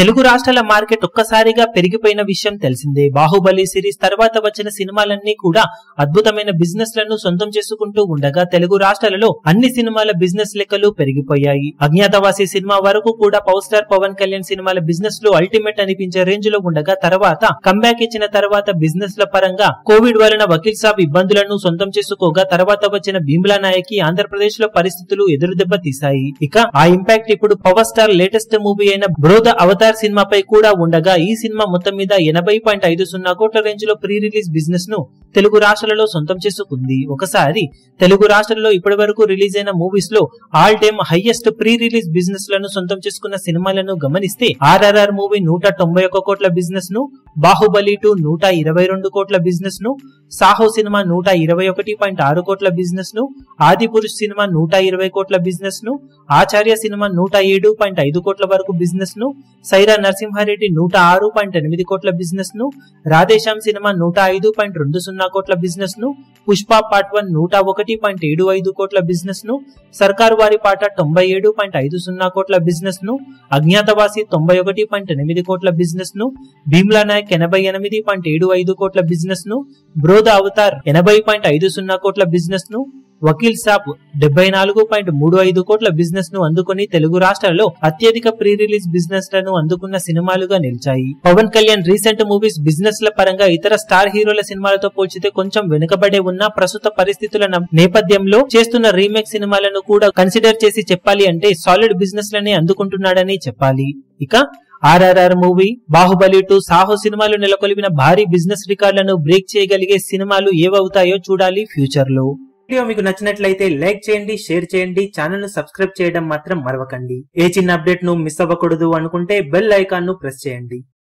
తెలుగు రాష్ట్రాల మార్కెట్ ఒక్కసారిగా పెరిగిపోయిన విషయం తెలిసిందే బాహుబలి సిరీస్ తర్వాత వచ్చిన సినిమాలన్నీ కూడా అద్భుతమైన బిజినెస్ లను సొంతం చేసుకుంటూ ఉండగా తెలుగు రాష్ట్రాలలో అన్ని సినిమాల బిజినెస్ లెక్కలు పెరిగిపోయాయి అజ్ఞాతవాసి సినిమా వరకు కూడా పవర్ స్టార్ పవన్ కళ్యాణ్ సినిమాల బిజినెస్ లో అల్టిమేట్ అనిపించే రేంజ్ లో ఉండగా తర్వాత కంబ్యాక్ ఇచ్చిన తర్వాత బిజినెస్ ల పరంగా కోవిడ్ వలన వకీల్ సాబ్ ఇబ్బందులను సొంతం చేసుకోగా తర్వాత వచ్చిన భీమ్లా నాయకి ఆంధ్రప్రదేశ్ లో పరిస్థితులు ఎదురుదెబ్బ తీశాయి ఇక ఆ ఇంపాక్ట్ ఇప్పుడు పవర్ స్టార్ లేటెస్ట్ మూవీ అయిన బ్రోద అవతార్ సినిమాపై కూడా ఉండగా ఈ సినిమా మొత్తం మీద ఎనభై పాయింట్ ఐదు సున్నా కోట్ల రేంజ్ లో ప్రీ రిలీజ్ బిజినెస్ ను తెలుగు రాష్ట్రాలలో సొంతం చేసుకుంది ఒకసారి తెలుగు రాష్ట్రాల్లో ఇప్పటి వరకు రిలీజ్ అయిన మూవీస్ లో all time highest pre release business లను సొంతం చేసుకున్న సినిమాలను గమనిస్తే ఆర్ఆర్ఆర్ మూవీ నూట తొంభై ఒక్క కోట్ల బిజినెస్ ను బాహుబలి టూ నూట ఇరవై రెండు కోట్ల బిజినెస్ ను సాహో సినిమా నూట ఇరవై ఒకటి పాయింట్ ఆరు కోట్ల బిజినెస్ ను ఆది పురుష్ సినిమా నూట ఇరవై కోట్ల బిజినెస్ ను ఆచార్య సినిమా నూట ఏడు పాయింట్ ఐదు కోట్ల వరకు బిజినెస్ ను సైరా నరసింహారెడ్డి నూట ఆరు పాయింట్ ఎనిమిది కోట్ల బిజినెస్ ను రాధేశ్యామ్ సినిమా నూట ఐదు పాయింట్ రెండు సున్నా కోట్ల బిజినెస్ ను పుష్ప పార్ట్ వన్ నూట ఒకటి పాయింట్ ఏడు ఐదు కోట్ల బిజినెస్ ను సర్కారు వారి పాట తొంభై ఏడు పాయింట్ ఐదు సున్నా కోట్ల బిజినెస్ ను అజ్ఞాతవాసి తొంభై ఒకటి పాయింట్ ఎనిమిది కోట్ల బిజినెస్ ను భీమ్లా నాయక్ ఎనభై ఎనిమిది పాయింట్ ఏడు ఐదు కోట్ల బిజినెస్ ను బ్రోద అవతార్ ఎనభై పాయింట్ ఐదు సున్నా కోట్ల బిజినెస్ ను వకీల్ సాబ్ డెబ్బై నాలుగు పాయింట్ మూడు ఐదు కోట్ల బిజినెస్ ను అందుకుని తెలుగు రాష్ట్రాల్లో అత్యధిక ప్రీ రిలీజ్ బిజినెస్ లను అందుకున్న సినిమాలుగా నిలిచాయి Pawan Kalyan recent movies business ల పరంగా ఇతర స్టార్ హీరోల సినిమాలతో పోల్చితే కొంచెం వెనుకబడే ఉన్న ప్రస్తుత పరిస్థితుల న- నేపథ్యంలో చేస్తున్న రీమేక్ సినిమాలను కూడా కన్సిడర్ చేసి చెప్పాలి అంటే సాలిడ్ బిజినెస్ లనే అందుకుంటున్నాడని చెప్పాలి ఇక RRR movie Baahubali two Saaho సినిమాలు నెలకొల్పిన భారీ బిజినెస్ రికార్డులను బ్రేక్ చేయగలిగే సినిమాలు ఏవవుతాయో చూడాలి ఫ్యూచర్ లో వీడియో మీకు నచ్చినట్లయితే లైక్ చేయండి షేర్ చేయండి ఛానల్ ను సబ్స్క్రైబ్ చేయడం మాత్రం మరవకండి ఏ చిన్న అప్డేట్ ను మిస్ అవ్వకూడదు అనుకుంటే బెల్ ఐకాన్ ను ప్రెస్ చేయండి